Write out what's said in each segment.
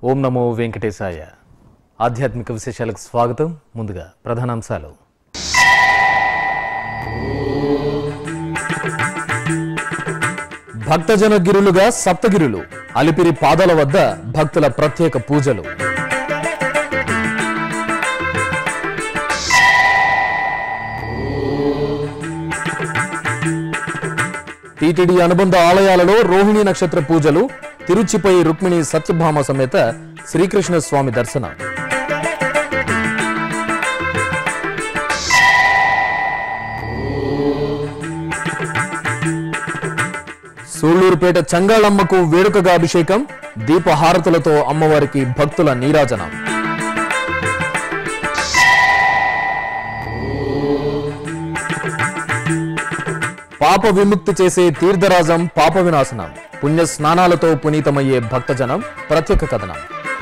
ఓం నమో వెంకటేశాయ ఆధ్యాత్మిక విశేషాలకు స్వాగతం ముందుగా ప్రధానాంశాలు భక్తజన గిరులుగా సప్తగిరులు అలిపిరి పాదాల వద్ద భక్తుల ప్రత్యేక పూజలు టీటీడీ అనుబంధ ఆలయాలలో రోహిణి నక్షత్ర పూజలు తిరుచిపై రుక్మిణి సత్యభామ సమేత శ్రీకృష్ణ స్వామి దర్శనం సూళ్లూరుపేట చంగాళమ్మకు వేడుకగా అభిషేకం దీపహారతులతో అమ్మవారికి భక్తుల నీరాజనం పాప విముక్తి చేసే తీర్థరాజం పాప వినాశనం పుణ్య స్నానాలతో పునీతమయ్యే భక్తజనం ప్రత్యేక కథనం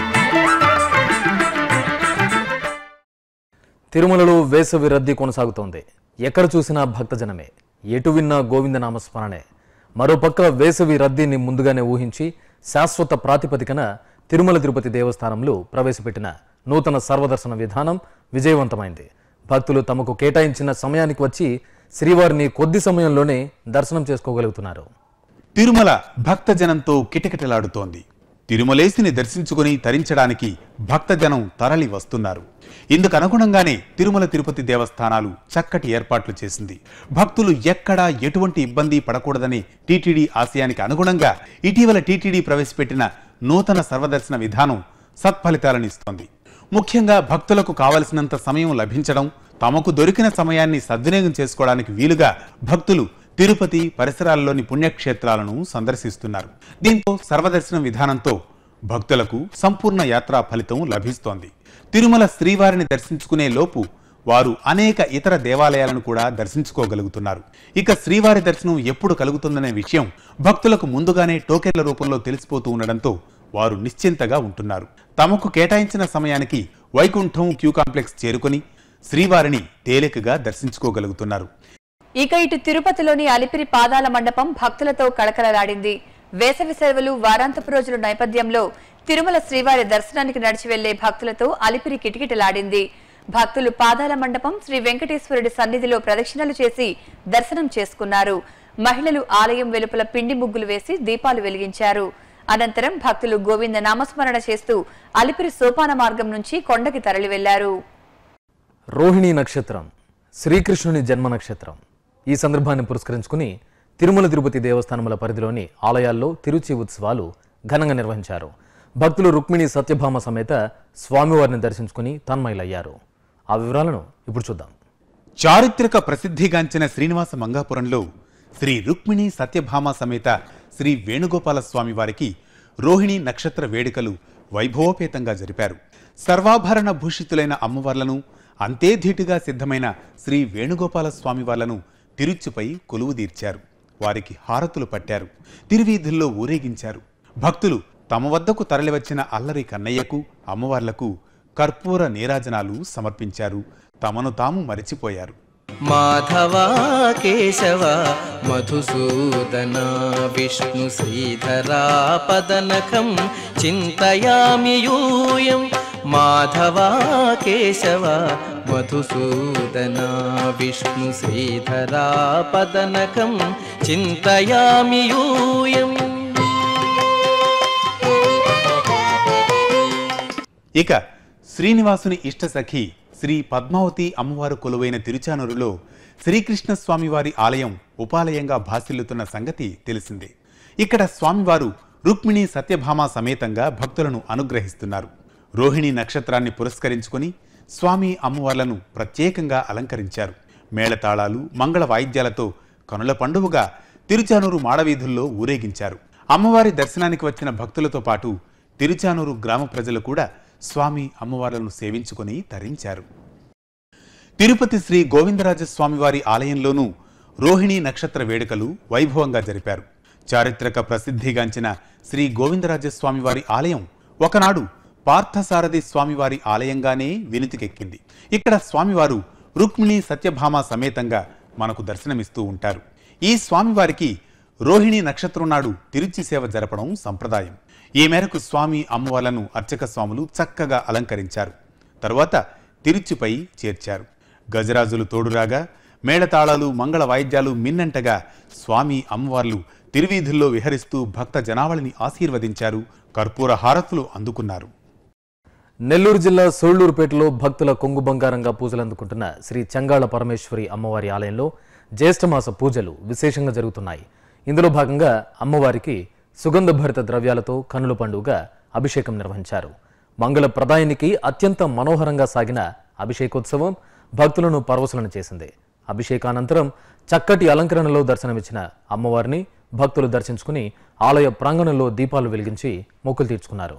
తిరుమలలో వేసవి రద్దీ కొనసాగుతోంది ఎక్కడ చూసినా భక్తజనమే ఎటు విన్నా గోవింద నామస్మరణే మరోపక్క వేసవి రద్దీని ముందుగానే ఊహించి శాశ్వత ప్రాతిపదికన తిరుమల తిరుపతి దేవస్థానంలో ప్రవేశపెట్టిన నూతన సర్వదర్శన విధానం విజయవంతమైంది భక్తులు తమకు కేటాయించిన సమయానికి వచ్చి శ్రీవారిని కొద్ది సమయంలోనే దర్శనం చేసుకోగలుగుతున్నారు తిరుమల భక్తజనంతో కిటకిటలాడుతోంది తిరుమలేసిని దర్శించుకుని తరించడానికి భక్తజనం తరలి వస్తున్నారు ఇందుకు అనుగుణంగానే తిరుమల తిరుపతి దేవస్థానాలు చక్కటి ఏర్పాట్లు చేసింది భక్తులు ఎక్కడా ఎటువంటి ఇబ్బంది పడకూడదనే టీటీడీ ఆశయానికి అనుగుణంగా ఇటీవల టీటీడీ ప్రవేశపెట్టిన నూతన సర్వదర్శన విధానం సత్ఫలితాలనిస్తోంది ముఖ్యంగా భక్తులకు కావలసినంత సమయం లభించడం తమకు దొరికిన సమయాన్ని సద్వినియోగం చేసుకోవడానికి వీలుగా భక్తులు తిరుపతి పరిసరాల్లోని పుణ్యక్షేత్రాలను సందర్శిస్తున్నారు దీంతో సర్వదర్శనం విధానంతో భక్తులకు సంపూర్ణ యాత్రా ఫలితం లభిస్తోంది తిరుమల శ్రీవారిని దర్శించుకునే లోపు వారు అనేక ఇతర దేవాలయాలను కూడా దర్శించుకోగలుగుతున్నారు ఇక శ్రీవారి దర్శనం ఎప్పుడు కలుగుతుందనే విషయం భక్తులకు ముందుగానే టోకెన్ల రూపంలో తెలిసిపోతూ ఉండడంతో వారు నిశ్చింతగా ఉంటున్నారు తమకు కేటాయించిన సమయానికి వైకుంఠం క్యూ కాంప్లెక్స్ చేరుకొని శ్రీవారిని తేలికగా దర్శించుకోగలుగుతున్నారు ఇక ఇటు తిరుపతిలోని అలిపిరి పాదాల మండపం భక్తులతో కళకళలాడింది వేసవి సెలవులు వారాంతపు రోజుల నేపథ్యంలో తిరుమల శ్రీవారి దర్శనానికి నడిచి వెళ్లే భక్తులతో అలిపిరి కిటకిటలాడింది భక్తులు పాదాల మండపం శ్రీ వెంకటేశ్వరుడి సన్నిధిలో ప్రదక్షిణలు చేసి దర్శనం చేసుకున్నారు మహిళలు ఆలయం వెలుపల పిండి ముగ్గులు వేసి దీపాలు వెలిగించారు అనంతరం భక్తులు గోవింద నామస్మరణ చేస్తూ అలిపిరి సోపాన మార్గం నుంచి కొండకి తరలి వెళ్లారు రోహిణి నక్షత్రం శ్రీకృష్ణుని జన్మ నక్షత్రం ఈ సందర్భాన్ని పురస్కరించుకుని తిరుమల తిరుపతి దేవస్థానముల పరిధిలోని ఆలయాల్లో తిరుచి ఉత్సవాలు ఘనంగా నిర్వహించారు భక్తులు రుక్మిణి సత్యభామ సమేత స్వామివారిని దర్శించుకుని తన్మయులయ్యారు ఆ వివరాలను ఇప్పుడు చూద్దాం చారిత్రక ప్రసిద్ధిగాంచిన శ్రీనివాస మంగాపురంలో శ్రీ రుక్మిణి సత్యభామ సమేత శ్రీ వేణుగోపాల స్వామి వారికి రోహిణి నక్షత్ర వేడుకలు వైభవోపేతంగా జరిపారు సర్వాభరణ భూషితులైన అమ్మవార్లను అంతే ధీటుగా సిద్ధమైన శ్రీ వేణుగోపాల స్వామి వార్లను తిరుచుపై కొలువుదీర్చారు వారికి హారతులు పట్టారు తిరువీధుల్లో ఊరేగించారు భక్తులు తమ వద్దకు తరలివచ్చిన అల్లరి కన్నయ్యకు అమ్మవార్లకు కర్పూర నీరాజనాలు సమర్పించారు తమను తాము మరిచిపోయారు మాధవ కేశవ మధుసూదన విష్ణు శ్రీధరా పదనఖం చింతయామి యూయం మాధవ కేశవ మధుసూదన విష్ణు శ్రీధరా పదనఖం చింతయామి యూయం ఇక శ్రీనివాసుని ఇష్టసఖి శ్రీ పద్మావతి అమ్మవారు కొలువైన తిరుచానూరులో శ్రీకృష్ణ స్వామివారి ఆలయం ఉపాలయంగా భాసిల్లుతున్న సంగతి తెలిసిందే ఇక్కడ స్వామివారు రుక్మిణి సత్యభామ సమేతంగా భక్తులను అనుగ్రహిస్తున్నారు రోహిణి నక్షత్రాన్ని పురస్కరించుకుని స్వామి అమ్మవార్లను ప్రత్యేకంగా అలంకరించారు మేళతాళాలు మంగళ వాయిద్యాలతో కనుల పండువగా తిరుచానూరు మాడవీధుల్లో ఊరేగించారు అమ్మవారి దర్శనానికి వచ్చిన భక్తులతో పాటు తిరుచానూరు గ్రామ ప్రజలు కూడా స్వామి అమ్మవార్లను సేవించుకొని తరించారు తిరుపతి శ్రీ గోవిందరాజస్వామివారి ఆలయంలోనూ రోహిణి నక్షత్ర వేడుకలు వైభవంగా జరిపారు చారిత్రక ప్రసిద్ధిగాంచిన శ్రీ గోవిందరాజస్వామివారి ఆలయం ఒకనాడు పార్థసారథి స్వామివారి ఆలయంగానే వినుతికెక్కింది ఇక్కడ స్వామివారు రుక్మిణి సత్యభామ సమేతంగా మనకు దర్శనమిస్తూ ఉంటారు ఈ స్వామివారికి రోహిణి నక్షత్రం నాడు తిరుచి సేవ జరపడం సంప్రదాయం ఈ మేరకు స్వామి అమ్మవార్లను అర్చక స్వాములు చక్కగా అలంకరించారు తరువాత తిరుచిపై చేర్చారు గజరాజులు తోడురాగా మేళతాళాలు మంగళ వాయిద్యాలు మిన్నంటగా స్వామి అమ్మవార్లు తిరువీధుల్లో విహరిస్తూ భక్త జనావళిని ఆశీర్వదించారు కర్పూర హారతులు అందుకున్నారు నెల్లూరు జిల్లా సోళ్లూరుపేటలో భక్తుల కొంగు బంగారంగా పూజలు అందుకుంటున్న శ్రీ చంగాళ పరమేశ్వరి అమ్మవారి ఆలయంలో జ్యేష్ఠమాస పూజలు విశేషంగా జరుగుతున్నాయి ఇందులో భాగంగా అమ్మవారికి సుగంధ భరిత ద్రవ్యాలతో కనుల పండుగ అభిషేకం నిర్వహించారు మంగళ ప్రదాయానికి అత్యంత మనోహరంగా సాగిన అభిషేకోత్సవం భక్తులను పరవశులను చేసింది అభిషేకానంతరం చక్కటి అలంకరణలో దర్శనమిచ్చిన అమ్మవారిని భక్తులు దర్శించుకుని ఆలయ ప్రాంగణంలో దీపాలు వెలిగించి మొక్కులు తీర్చుకున్నారు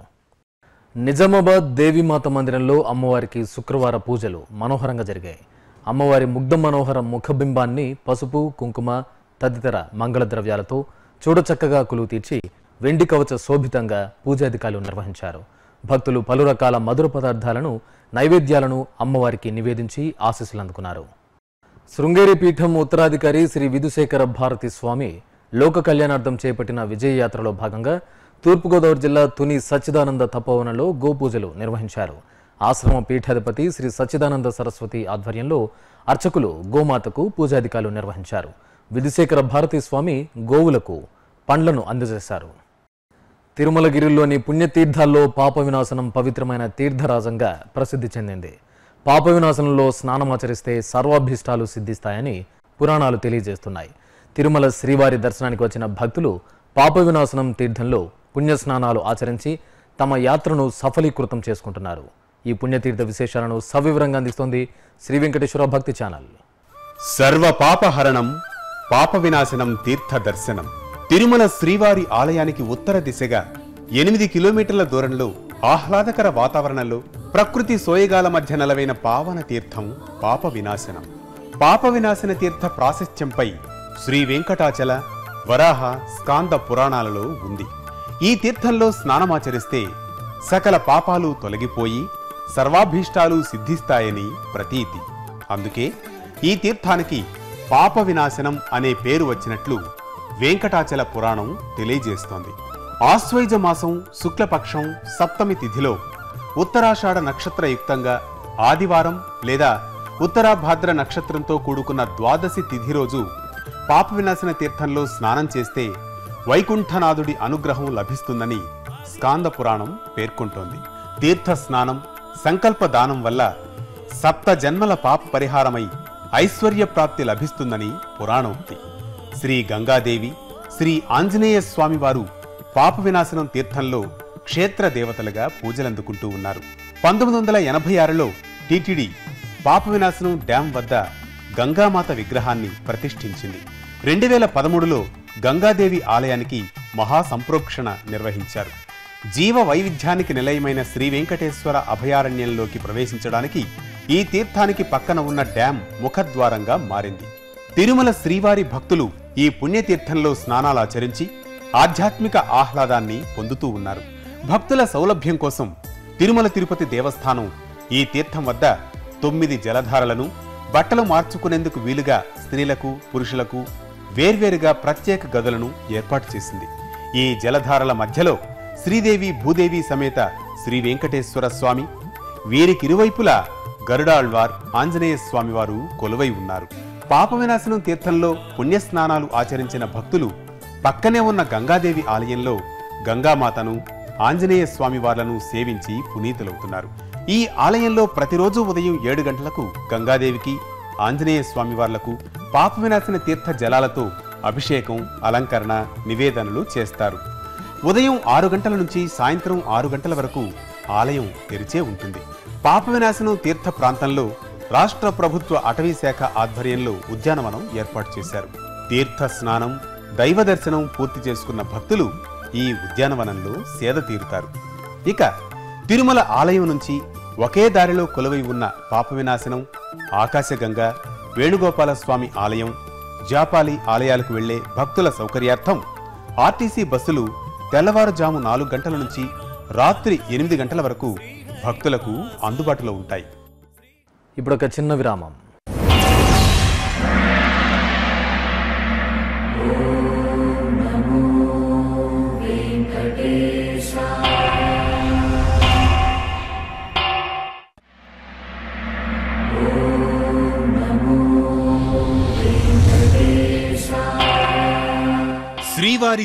నిజామాబాద్ దేవీమాత మందిరంలో అమ్మవారికి శుక్రవార పూజలు మనోహరంగా జరిగాయి అమ్మవారి ముగ్ధ మనోహర ముఖబింబాన్ని పసుపు కుంకుమ తదితర మంగళ ద్రవ్యాలతో చూడచక్కగా కొలువు తీర్చి వెండి కవచ శోభితంగా పూజాధికారులు నిర్వహించారు భక్తులు పలు రకాల మధుర పదార్థాలను నైవేద్యాలను అమ్మవారికి నివేదించి ఆశీస్సులు అందుకున్నారు శృంగేరి పీఠం ఉత్తరాధికారి శ్రీ విధుశేఖర భారతి స్వామి లోక కళ్యాణార్థం చేపట్టిన విజయ యాత్రలో భాగంగా తూర్పుగోదావరి జిల్లా తుని సచ్చిదానంద తపోవనంలో గోపూజలు నిర్వహించారు ఆశ్రమ పీఠాధిపతి శ్రీ సచ్చిదానంద సరస్వతి ఆధ్వర్యంలో అర్చకులు గోమాతకు పూజాధికారులు నిర్వహించారు విధుశేఖర భారతి స్వామి గోవులకు పండ్లను అందజేశారు తిరుమలగిరిలోని పుణ్యతీర్థాల్లో పాప వినాశనం పవిత్రమైన తీర్థరాజంగా ప్రసిద్ధి చెందింది పాప వినాశనంలో స్నానమాచరిస్తే సర్వాభీష్టాలు సిద్ధిస్తాయని పురాణాలు తెలియజేస్తున్నాయి తిరుమల శ్రీవారి దర్శనానికి వచ్చిన భక్తులు పాప వినాశనం తీర్థంలో పుణ్యస్నానాలు ఆచరించి తమ యాత్రను సఫలీకృతం చేసుకుంటున్నారు ఈ పుణ్యతీర్థ విశేషాలను సవివరంగా అందిస్తోంది శ్రీ వెంకటేశ్వర భక్తి ఛానల్ సర్వ పాపహరణం పాప వినాశనం తీర్థ దర్శనం తిరుమల శ్రీవారి ఆలయానికి ఉత్తర దిశగా ఎనిమిది కిలోమీటర్ల దూరంలో ఆహ్లాదకర వాతావరణంలో ప్రకృతి సోయగాల మధ్య నెలవైన పావన తీర్థం పాప వినాశనం పాప వినాశన తీర్థ ప్రాశస్త్యంపై శ్రీ వెంకటాచల వరాహ స్కాంద పురాణాలలో ఉంది ఈ తీర్థంలో స్నానమాచరిస్తే సకల పాపాలు తొలగిపోయి సర్వాభీష్టాలు సిద్ధిస్తాయని ప్రతీతి అందుకే ఈ తీర్థానికి పాప వినాశనం అనే పేరు వచ్చినట్లు వెంకటాచల పురాణం తెలియజేస్తోంది ఆశ్వయుజ మాసం శుక్లపక్షం సప్తమి తిథిలో ఉత్తరాషాఢ నక్షత్రయుక్తంగా ఆదివారం లేదా ఉత్తరాభాద్ర నక్షత్రంతో కూడుకున్న ద్వాదశి తిథి రోజు పాప వినాశన తీర్థంలో స్నానం చేస్తే వైకుంఠనాథుడి అనుగ్రహం లభిస్తుందని స్కాంద పురాణం పేర్కొంటోంది తీర్థ స్నానం సంకల్ప దానం వల్ల సప్త జన్మల పాప పరిహారమై ఐశ్వర్య ప్రాప్తి లభిస్తుందని పురాణోక్తి శ్రీ గంగాదేవి శ్రీ ఆంజనేయ స్వామి వారు పాప వినాశనం తీర్థంలో క్షేత్ర దేవతలుగా పూజలందుకుంటూ ఉన్నారు పంతొమ్మిది వందల ఎనభై ఆరులో టీటీడీ పాప వినాశనం డ్యాం వద్ద గంగామాత విగ్రహాన్ని ప్రతిష్ఠించింది రెండు వేల పదమూడులో గంగాదేవి ఆలయానికి మహా సంప్రోక్షణ నిర్వహించారు జీవ వైవిధ్యానికి నిలయమైన శ్రీ వెంకటేశ్వర అభయారణ్యంలోకి ప్రవేశించడానికి ఈ తీర్థానికి పక్కన ఉన్న డ్యాం ముఖద్వారంగా మారింది తిరుమల శ్రీవారి భక్తులు ఈ పుణ్యతీర్థంలో స్నానాలాచరించి ఆధ్యాత్మిక ఆహ్లాదాన్ని పొందుతూ ఉన్నారు భక్తుల సౌలభ్యం కోసం తిరుమల తిరుపతి దేవస్థానం ఈ తీర్థం వద్ద తొమ్మిది జలధారలను బట్టలు మార్చుకునేందుకు వీలుగా స్త్రీలకు పురుషులకు వేర్వేరుగా ప్రత్యేక గదులను ఏర్పాటు చేసింది ఈ జలధారల మధ్యలో శ్రీదేవి భూదేవి సమేత శ్రీ వెంకటేశ్వర స్వామి వీరికిరువైపులా గరుడాళ్వార్ ఆంజనేయ స్వామివారు కొలువై ఉన్నారు పాప వినాశనం తీర్థంలో పుణ్యస్నానాలు ఆచరించిన భక్తులు పక్కనే ఉన్న గంగాదేవి ఆలయంలో గంగామాతను ఆంజనేయ స్వామివార్లను సేవించి పునీతులవుతున్నారు ఈ ఆలయంలో ప్రతిరోజు ఉదయం ఏడు గంటలకు గంగాదేవికి ఆంజనేయ స్వామివార్లకు పాప వినాశన తీర్థ జలాలతో అభిషేకం అలంకరణ నివేదనలు చేస్తారు ఉదయం ఆరు గంటల నుంచి సాయంత్రం ఆరు గంటల వరకు ఆలయం తెరిచే ఉంటుంది పాప వినాశనం తీర్థ ప్రాంతంలో రాష్ట్ర ప్రభుత్వ అటవీ శాఖ ఆధ్వర్యంలో ఉద్యానవనం ఏర్పాటు చేశారు తీర్థ స్నానం దైవ దర్శనం పూర్తి చేసుకున్న భక్తులు ఈ ఉద్యానవనంలో సేద తీరుతారు ఇక తిరుమల ఆలయం నుంచి ఒకే దారిలో కొలువై ఉన్న పాప వినాశనం ఆకాశగంగ వేణుగోపాల స్వామి ఆలయం జాపాలి ఆలయాలకు వెళ్లే భక్తుల సౌకర్యార్థం ఆర్టీసీ బస్సులు తెల్లవారుజాము నాలుగు గంటల నుంచి రాత్రి ఎనిమిది గంటల వరకు భక్తులకు అందుబాటులో ఉంటాయి ఇప్పుడు ఒక చిన్న విరామం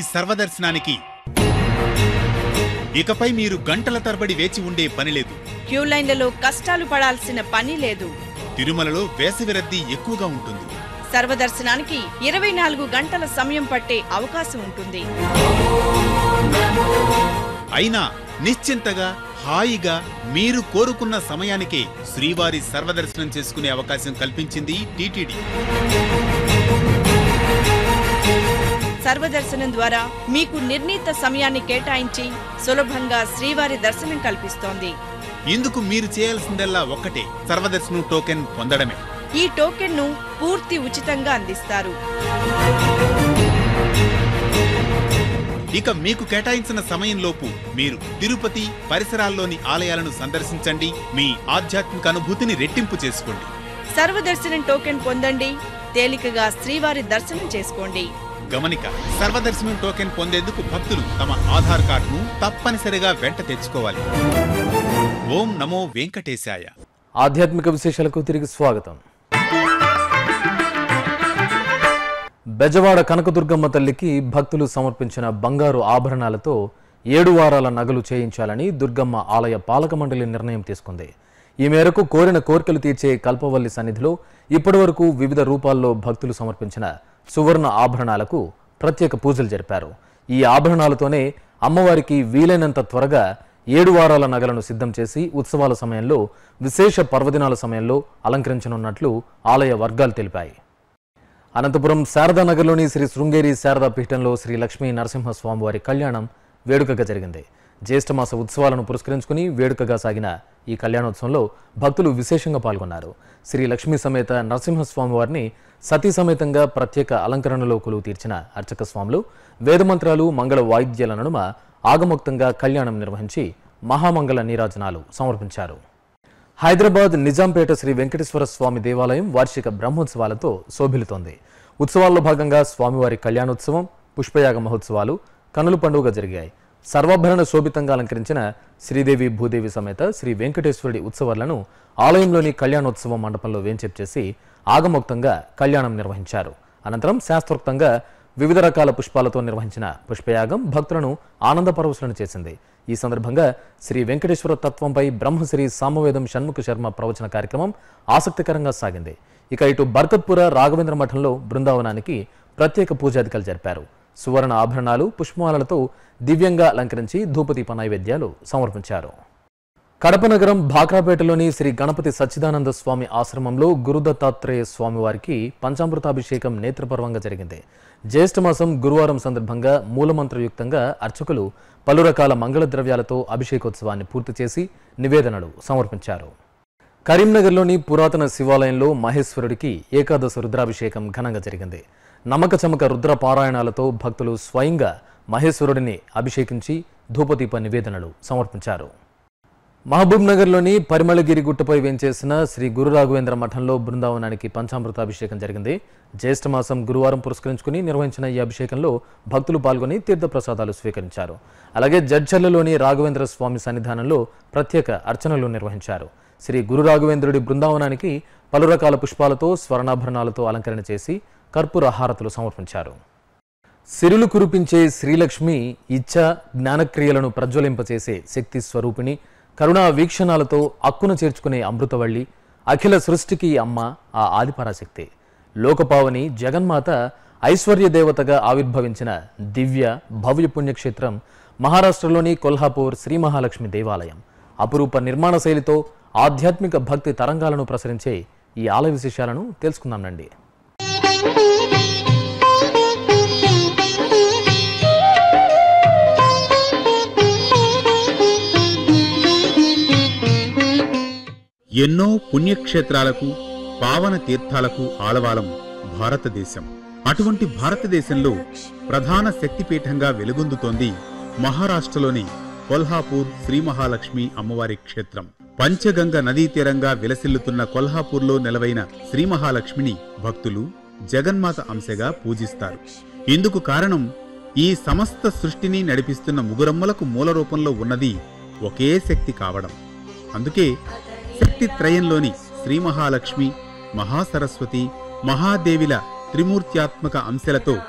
సర్వదర్శనానికి ఇకపై మీరు గంటల తరబడి వేచి ఉండే పని లేదు క్యూ లైన్లలో కష్టాలు పడాల్సిన పని లేదు తిరుమలలో వేసవి రద్దీ ఎక్కువగా ఉంటుంది సర్వదర్శనానికి ఇరవై నాలుగు గంటల సమయం పట్టే అవకాశం ఉంటుంది అయినా నిశ్చింతగా హాయిగా మీరు కోరుకున్న సమయానికే శ్రీవారి సర్వదర్శనం చేసుకునే అవకాశం కల్పించింది టీటీడీ సర్వదర్శనం ద్వారా మీకు నిర్ణీత సమయాన్ని కేటాయించి సులభంగా శ్రీవారి దర్శనం కల్పిస్తోంది ఇందుకు మీరు చేయాల్సిందల్లా ఒక్కటే సర్వదర్శనం టోకెన్ పొందడమే ఈ టోకెన్ను పూర్తి ఉచితంగా అందిస్తారు ఇక మీకు కేటాయించిన సమయంలోపు మీరు తిరుపతి పరిసరాల్లోని ఆలయాలను సందర్శించండి మీ ఆధ్యాత్మిక అనుభూతిని రెట్టింపు చేసుకోండి సర్వదర్శనం టోకెన్ పొందండి తేలికగా శ్రీవారి దర్శనం చేసుకోండి గమనిక సర్వదర్శనం టోకెన్ పొందేందుకు భక్తులు తమ ఆధార్ కార్డును తప్పనిసరిగా వెంట తెచ్చుకోవాలి ఓం నమో వెంకటేశాయ ఆధ్యాత్మిక విశేషాలకు తిరిగి స్వాగతం బెజవాడ కనకదుర్గమ్మ తల్లికి భక్తులు సమర్పించిన బంగారు ఆభరణాలతో ఏడు వారాల నగలు చేయించాలని దుర్గమ్మ ఆలయ పాలక మండలి నిర్ణయం తీసుకుంది ఈ మేరకు కోరిన కోరికలు తీర్చే కల్పవల్లి సన్నిధిలో ఇప్పటివరకు వివిధ రూపాల్లో భక్తులు సమర్పించిన సువర్ణ ఆభరణాలకు ప్రత్యేక పూజలు జరిపారు ఈ ఆభరణాలతోనే అమ్మవారికి వీలైనంత త్వరగా ఏడు వారాల నగలను సిద్ధం చేసి ఉత్సవాల సమయంలో విశేష పర్వదినాల సమయంలో అలంకరించనున్నట్లు ఆలయ వర్గాలు తెలిపాయి అనంతపురం శారదానగర్లోని శ్రీ శృంగేరి శారదా పీఠంలో శ్రీ లక్ష్మీ నరసింహస్వామివారి కళ్యాణం వేడుకగా జరిగింది జ్యేష్ఠమాస ఉత్సవాలను పురస్కరించుకుని వేడుకగా సాగిన ఈ కళ్యాణోత్సవంలో భక్తులు విశేషంగా పాల్గొన్నారు శ్రీ లక్ష్మీ సమేత నరసింహస్వామివారిని సతీ సమేతంగా ప్రత్యేక అలంకరణలో కొలువు తీర్చిన అర్చక స్వాములు వేదమంత్రాలు మంగళ వాయిద్యాల నడుమ ఆగమోక్తంగా కళ్యాణం నిర్వహించి మహామంగళ నీరాజనాలు సమర్పించారు హైదరాబాద్ నిజాంపేట శ్రీ వెంకటేశ్వర స్వామి దేవాలయం వార్షిక బ్రహ్మోత్సవాలతో శోభిల్లుతోంది ఉత్సవాల్లో భాగంగా స్వామివారి కళ్యాణోత్సవం పుష్పయాగ మహోత్సవాలు కనుల పండుగ జరిగాయి సర్వాభరణ శోభితంగా అలంకరించిన శ్రీదేవి భూదేవి సమేత శ్రీ వెంకటేశ్వరుడి ఉత్సవాలను ఆలయంలోని కళ్యాణోత్సవం మండపంలో వేంచేపు చేసి ఆగమోక్తంగా కళ్యాణం నిర్వహించారు అనంతరం శాస్త్రోక్తంగా వివిధ రకాల పుష్పాలతో నిర్వహించిన పుష్పయాగం భక్తులను ఆనందపరవశులను చేసింది ఈ సందర్భంగా శ్రీ వెంకటేశ్వర తత్వంపై బ్రహ్మశ్రీ సామవేదం షణ్ముఖ శర్మ ప్రవచన కార్యక్రమం ఆసక్తికరంగా సాగింది ఇక ఇటు బర్కత్పుర రాఘవేంద్ర మఠంలో బృందావనానికి ప్రత్యేక పూజాధికారులు జరిపారు సువర్ణ ఆభరణాలు పుష్పమాలలతో దివ్యంగా అలంకరించి ధూపదీప నైవేద్యాలు సమర్పించారు కడప నగరం భాక్రాపేటలోని శ్రీ గణపతి సచ్చిదానంద స్వామి ఆశ్రమంలో గురుదత్తాత్రేయ స్వామి వారికి పంచామృతాభిషేకం నేత్రపర్వంగా జరిగింది జ్యేష్ఠమాసం గురువారం సందర్భంగా మూలమంత్రయుక్తంగా అర్చకులు పలు రకాల మంగళ ద్రవ్యాలతో అభిషేకోత్సవాన్ని పూర్తి చేసి నివేదనలు సమర్పించారు కరీంనగర్లోని పురాతన శివాలయంలో మహేశ్వరుడికి ఏకాదశ రుద్రాభిషేకం ఘనంగా జరిగింది నమ్మక చమక రుద్ర పారాయణాలతో భక్తులు స్వయంగా మహేశ్వరుడిని అభిషేకించి ధూపదీప నివేదనలు సమర్పించారు మహబూబ్ నగర్లోని పరిమళగిరి గుట్టపై వేంచేసిన శ్రీ గురు రాఘవేంద్ర మఠంలో బృందావనానికి పంచామృతాభిషేకం జరిగింది జ్యేష్ఠమాసం గురువారం పురస్కరించుకుని నిర్వహించిన ఈ అభిషేకంలో భక్తులు పాల్గొని తీర్థప్రసాదాలు స్వీకరించారు అలాగే జడ్చర్లలోని రాఘవేంద్ర స్వామి సన్నిధానంలో ప్రత్యేక అర్చనలు నిర్వహించారు శ్రీ గురు రాఘవేంద్రుడి బృందావనానికి పలు రకాల పుష్పాలతో స్వర్ణాభరణాలతో అలంకరణ చేసి కర్పూర హారతులు సమర్పించారు సిరులు కురిపించే శ్రీలక్ష్మి ఇచ్ఛ జ్ఞానక్రియలను ప్రజ్వలింపచేసే శక్తి స్వరూపిణి కరుణా వీక్షణాలతో అక్కున చేర్చుకునే అమృతవల్లి అఖిల సృష్టికి అమ్మ ఆ ఆదిపరాశక్తి లోకపావని జగన్మాత ఐశ్వర్య దేవతగా ఆవిర్భవించిన దివ్య భవ్య పుణ్యక్షేత్రం మహారాష్ట్రలోని కొల్హాపూర్ శ్రీ మహాలక్ష్మి దేవాలయం అపురూప నిర్మాణ శైలితో ఆధ్యాత్మిక భక్తి తరంగాలను ప్రసరించే ఈ ఆలయ విశేషాలను తెలుసుకుందాం రండి ఎన్నో పుణ్యక్షేత్రాలకు పావన తీర్థాలకు ఆలవాలం భారతదేశం అటువంటి భారతదేశంలో ప్రధాన శక్తిపీఠంగా వెలుగొందుతోంది మహారాష్ట్రలోని కొల్హాపూర్ శ్రీ మహాలక్ష్మి అమ్మవారి క్షేత్రం పంచగంగ నదీ తీరంగా విలసిల్లుతున్న కొల్హాపూర్లో నెలవైన శ్రీ మహాలక్ష్మిని భక్తులు జగన్మాత అంశగా పూజిస్తారు ఇందుకు కారణం ఈ సమస్త సృష్టిని నడిపిస్తున్న ముగురమ్మలకు మూల రూపంలో ఉన్నది ఒకే శక్తి కావడం అందుకే శక్తి త్రయంలోని శ్రీ మహాలక్ష్మి మహాసరస్వతి మహాదేవిల త్రిమూర్త్యాత్మక అంశలతో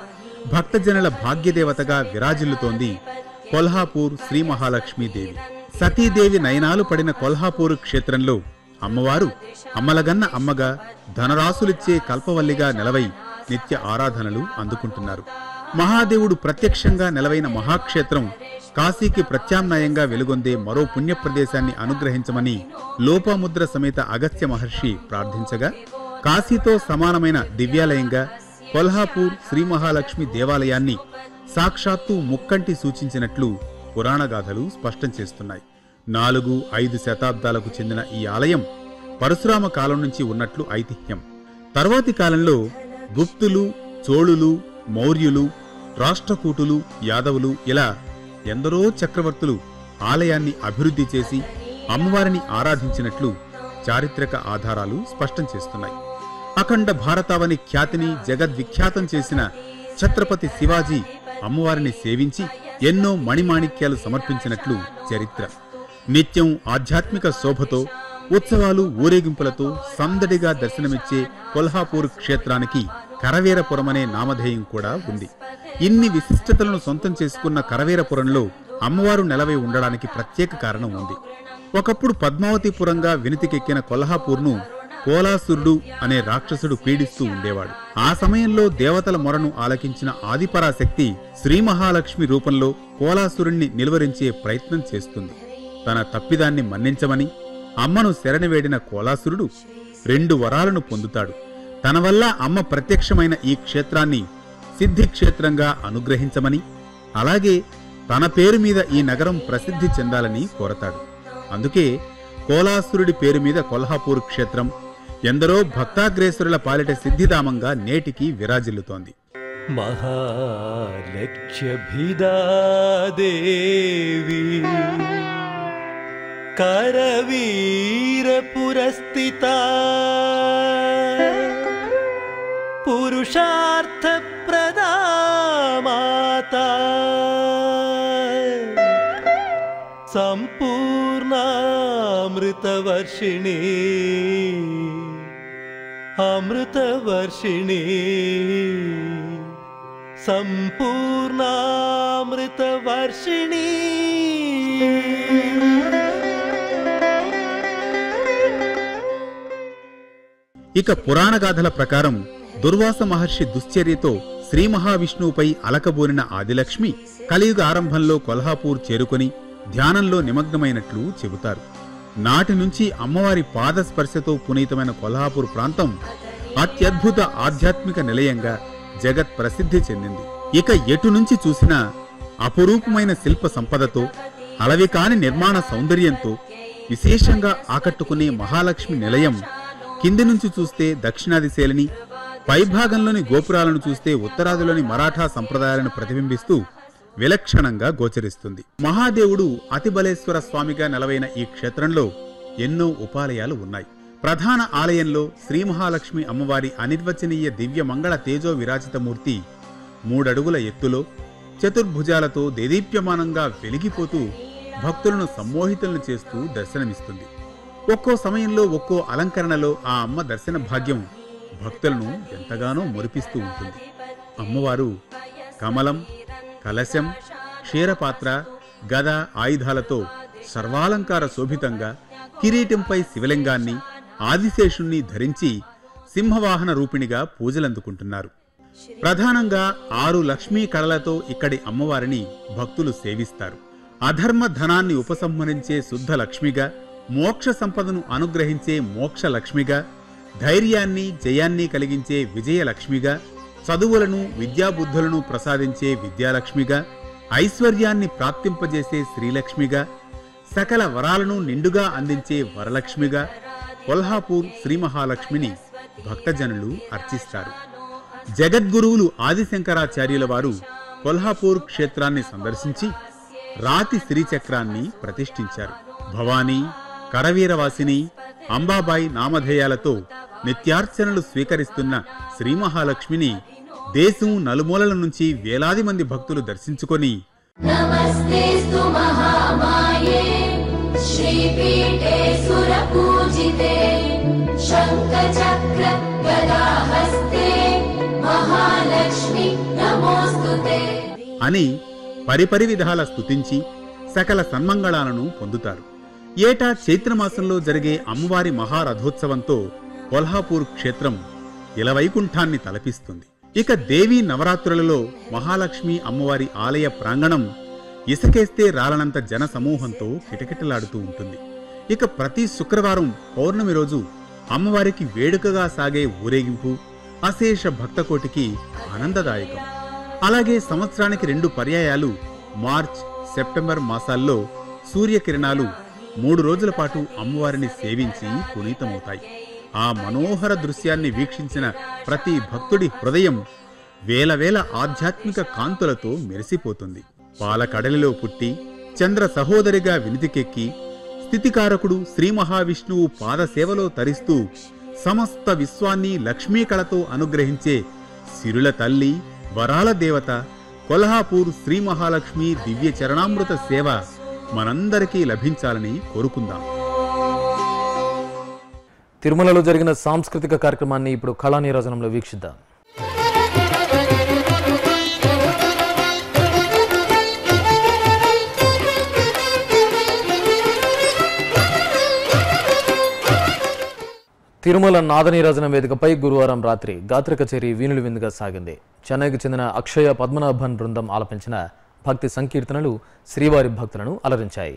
భక్తజనుల భాగ్యదేవతగా విరాజిల్లుతోంది కొల్హాపూర్ శ్రీ మహాలక్ష్మీదేవి సతీదేవి నయనాలు పడిన కొల్హాపూర్ క్షేత్రంలో అమ్మవారు అమ్మలగన్న అమ్మగా ధనరాశులిచ్చే కల్పవల్లిగా నిలవై నిత్య ఆరాధనలు అందుకుంటున్నారు మహాదేవుడు ప్రత్యక్షంగా నెలవైన మహాక్షేత్రం కాశీకి ప్రత్యామ్నాయంగా వెలుగొందే మరో పుణ్యప్రదేశాన్ని అనుగ్రహించమని లోపాముద్ర సమేత అగస్త్య మహర్షి ప్రార్థించగా కాశీతో సమానమైన దివ్యాలయంగా కొల్హాపూర్ శ్రీ మహాలక్ష్మి దేవాలయాన్ని సాక్షాత్తు ముక్కంటి సూచించినట్లు పురాణగాథలు స్పష్టం చేస్తున్నాయి నాలుగు ఐదు శతాబ్దాలకు చెందిన ఈ ఆలయం పరశురామ కాలం నుంచి ఉన్నట్లు ఐతిహ్యం తర్వాతి కాలంలో గుప్తులు చోళులు మౌర్యులు రాష్ట్రకూటులు యాదవులు ఇలా ఎందరో చక్రవర్తులు ఆలయాన్ని అభివృద్ధి చేసి అమ్మవారిని ఆరాధించినట్లు చారిత్రక ఆధారాలు స్పష్టం చేస్తున్నాయి అఖండ భారతావని ఖ్యాతిని జగద్విఖ్యాతం చేసిన ఛత్రపతి శివాజీ అమ్మవారిని సేవించి ఎన్నో మణిమాణిక్యాలు సమర్పించినట్లు చరిత్ర నిత్యం ఆధ్యాత్మిక శోభతో ఉత్సవాలు ఊరేగింపులతో సందడిగా దర్శనమిచ్చే కొల్హాపూర్ క్షేత్రానికి కరవీరపురమనే నామధేయం కూడా ఉంది ఇన్ని విశిష్టతలను సొంతం చేసుకున్న కరవీరపురంలో అమ్మవారు నెలవై ఉండడానికి ప్రత్యేక కారణం ఉంది ఒకప్పుడు పద్మావతిపురంగా వినితికెక్కిన కొల్హాపూర్ను కోలాసురుడు అనే రాక్షసుడు పీడిస్తూ ఉండేవాడు ఆ సమయంలో దేవతల మొరను ఆలకించిన ఆదిపరాశక్తి శ్రీ మహాలక్ష్మి రూపంలో కోలాసురుణ్ణి నిలువరించే ప్రయత్నం చేస్తుంది తన తప్పిదాన్ని మన్నించమని అమ్మను శరణివేడిన కోలాసురుడు రెండు వరాలను పొందుతాడు తన వల్ల అమ్మ ప్రత్యక్షమైన ఈ క్షేత్రాన్ని సిద్ధిక్షేత్రంగా అనుగ్రహించమని అలాగే తన పేరు మీద ఈ నగరం ప్రసిద్ధి చెందాలని కోరతాడు అందుకే కోలాసురుడి పేరు మీద కొల్హాపూర్ క్షేత్రం ఎందరో భక్తాగ్రేసురుల పాలిట సిద్ధిధామంగా నేటికి విరాజిల్లుతోంది महालक्ष्यभिदादेवी करवीरपुरस्थिता पुरुषार्थप्रदा माता सम्पूर्णामृतवर्षिणी अमृतवर्षिणी सम्पूर्णामृतवर्षिणी ఇక పురాణగాథల ప్రకారం దుర్వాస మహర్షి దుశ్చర్యతో శ్రీ మహావిష్ణువుపై అలకబోనిన ఆదిలక్ష్మి కలియుగ ఆరంభంలో కొల్హాపూర్ చేరుకొని ధ్యానంలో నిమగ్నమైనట్లు చెబుతారు నాటి నుంచి అమ్మవారి పాదస్పర్శతో పునీతమైన కొల్హాపూర్ ప్రాంతం అత్యద్భుత ఆధ్యాత్మిక నిలయంగా జగత్ ప్రసిద్ధి చెందింది ఇక ఎటు నుంచి చూసినా అపురూపమైన శిల్ప సంపదతో అలవికాని నిర్మాణ సౌందర్యంతో విశేషంగా ఆకట్టుకునే మహాలక్ష్మి నిలయం కింది నుంచి చూస్తే దక్షిణాది శైలిని పైభాగంలోని గోపురాలను చూస్తే ఉత్తరాదిలోని మరాఠా సంప్రదాయాలను ప్రతిబింబిస్తూ విలక్షణంగా గోచరిస్తుంది మహాదేవుడు అతిబలేశ్వర స్వామిగా నెలవైన ఈ క్షేత్రంలో ఎన్నో ఉపాలయాలు ఉన్నాయి ప్రధాన ఆలయంలో శ్రీ మహాలక్ష్మి అమ్మవారి అనిర్వచనీయ దివ్య మంగళ తేజో విరాజితమూర్తి మూడడుగుల ఎత్తులో చతుర్భుజాలతో దేదీప్యమానంగా వెలిగిపోతూ భక్తులను సమ్మోహితులను చేస్తూ దర్శనమిస్తుంది ఒక్కో సమయంలో ఒక్కో అలంకరణలో ఆ అమ్మ దర్శన భాగ్యం భక్తులను ఎంతగానో మురిపిస్తూ ఉంటుంది అమ్మవారు కమలం కలశం క్షీరపాత్ర గద ఆయుధాలతో సర్వాలంకార శోభితంగా కిరీటంపై శివలింగాన్ని ఆదిశేషుణ్ణి ధరించి సింహవాహన రూపిణిగా పూజలందుకుంటున్నారు ప్రధానంగా ఆరు లక్ష్మీ కళలతో ఇక్కడి అమ్మవారిని భక్తులు సేవిస్తారు అధర్మ ధనాన్ని ఉపసంహరించే శుద్ధ లక్ష్మిగా మోక్ష సంపదను అనుగ్రహించే మోక్ష లక్ష్మిగా ధైర్యాన్ని జయాన్ని కలిగించే విజయలక్ష్మిగా చదువులను విద్యాబుద్ధులను ప్రసాదించే విద్యాలక్ష్మిగా ఐశ్వర్యాన్ని ప్రాప్తింపజేసే శ్రీలక్ష్మిగా సకల వరాలను నిండుగా అందించే వరలక్ష్మిగా కొల్హాపూర్ శ్రీ మహాలక్ష్మిని భక్తజనులు అర్చిస్తారు జగద్గురువులు ఆదిశంకరాచార్యుల వారు కొల్హాపూర్ క్షేత్రాన్ని సందర్శించి రాతి శ్రీచక్రాన్ని ప్రతిష్ఠించారు భవానీ కరవీరవాసిని అంబాబాయి నామధేయాలతో నిత్యార్చనలు స్వీకరిస్తున్న శ్రీ మహాలక్ష్మిని దేశం నలుమూలల నుంచి వేలాది మంది భక్తులు దర్శించుకొని नमस्तेऽस्तु महामाये श्रीपीठे सुरपूजिते शङ्खचक्र गदाहस्ते महालक्ष्मि नमोऽस्तु ते అని పరిపరి విధాల స్తుతించి సకల సన్మంగళాలను పొందుతారు ఏటా చైత్రమాసంలో జరిగే అమ్మవారి మహారథోత్సవంతో కొల్హాపూర్ క్షేత్రం ఇలవైకుంఠాన్ని తలపిస్తుంది ఇక దేవీ నవరాత్రులలో మహాలక్ష్మి అమ్మవారి ఆలయ ప్రాంగణం ఇసుకేస్తే రాలనంత జన సమూహంతో కిటకిటలాడుతూ ఉంటుంది ఇక ప్రతి శుక్రవారం పౌర్ణమి రోజు అమ్మవారికి వేడుకగా సాగే ఊరేగింపు అశేష భక్తకోటికి ఆనందదాయకం అలాగే సంవత్సరానికి రెండు పర్యాయాలు మార్చ్ సెప్టెంబర్ మాసాల్లో సూర్యకిరణాలు మూడు రోజుల పాటు అమ్మవారిని సేవించి పునీతమవుతాయి ఆ మనోహర దృశ్యాన్ని వీక్షించిన ప్రతి భక్తుడి హృదయం వేల వేల ఆధ్యాత్మిక కాంతులతో మెరిసిపోతుంది పాలకడలిలో పుట్టి చంద్ర సహోదరిగా వినితికెక్కి స్థితికారకుడు శ్రీ మహావిష్ణువు పాదసేవలో తరిస్తూ సమస్త విశ్వాన్ని లక్ష్మీకళతో అనుగ్రహించే సిరుల తల్లి వరాల దేవత కొల్హాపూర్ శ్రీ మహాలక్ష్మి దివ్య చరణామృత సేవ మనందరికీ లభించాలని కోరుకుందాం తిరుమలలో జరిగిన సాంస్కృతిక కార్యక్రమాన్ని ఇప్పుడు కళా నీరాజనంలో వీక్షిద్దాం తిరుమల నాదనీరాజన వేదికపై గురువారం రాత్రి గాత్ర కచేరీ వీణులు విందుగా సాగింది చెన్నైకి చెందిన అక్షయ పద్మనాభన్ బృందం ఆలపించిన భక్తి సంకీర్తనలు శ్రీవారి భక్తులను అలరించాయి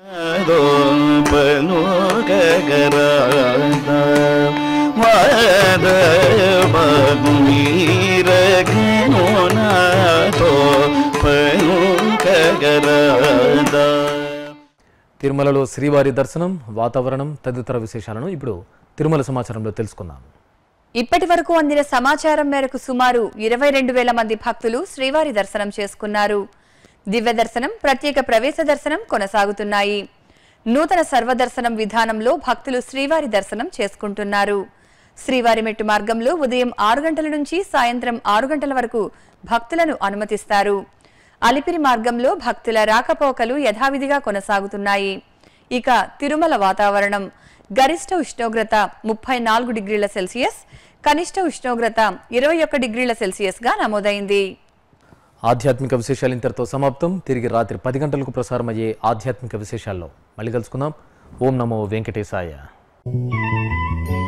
తిరుమలలో శ్రీవారి దర్శనం వాతావరణం తదితర విశేషాలను ఇప్పుడు తిరుమల సమాచారంలో తెలుసుకుందాం ఇప్పటి వరకు అందిన సమాచారం మేరకు సుమారు ఇరవై రెండు వేల మంది భక్తులు శ్రీవారి దర్శనం చేసుకున్నారు దివ్య దర్శనం ప్రత్యేక ప్రవేశ దర్శనం కొనసాగుతున్నాయి నూతన సర్వదర్శనం విధానంలో భక్తులు శ్రీవారి దర్శనం చేసుకుంటున్నారు శ్రీవారి మెట్టు మార్గంలో ఉదయం ఆరు గంటల నుంచి సాయంత్రం ఆరు గంటల వరకు భక్తులను అనుమతిస్తారు అలిపిరి మార్గంలో భక్తుల రాకపోకలు యథావిధిగా కొనసాగుతున్నాయి ఇక తిరుమల వాతావరణం గరిష్ట ఉష్ణోగ్రత ముప్పై నాలుగు డిగ్రీల సెల్సియస్ కనిష్ట ఉష్ణోగ్రత ఇరవై ఒక్క డిగ్రీల సెల్సియస్ గా నమోదైంది ఆధ్యాత్మిక విశేషాలు ఇంతటితో సమాప్తం తిరిగి రాత్రి పది గంటలకు ప్రసారమయ్యే ఆధ్యాత్మిక విశేషాల్లో మళ్ళీ కలుసుకుందాం ఓం నమో వెంకటేశాయ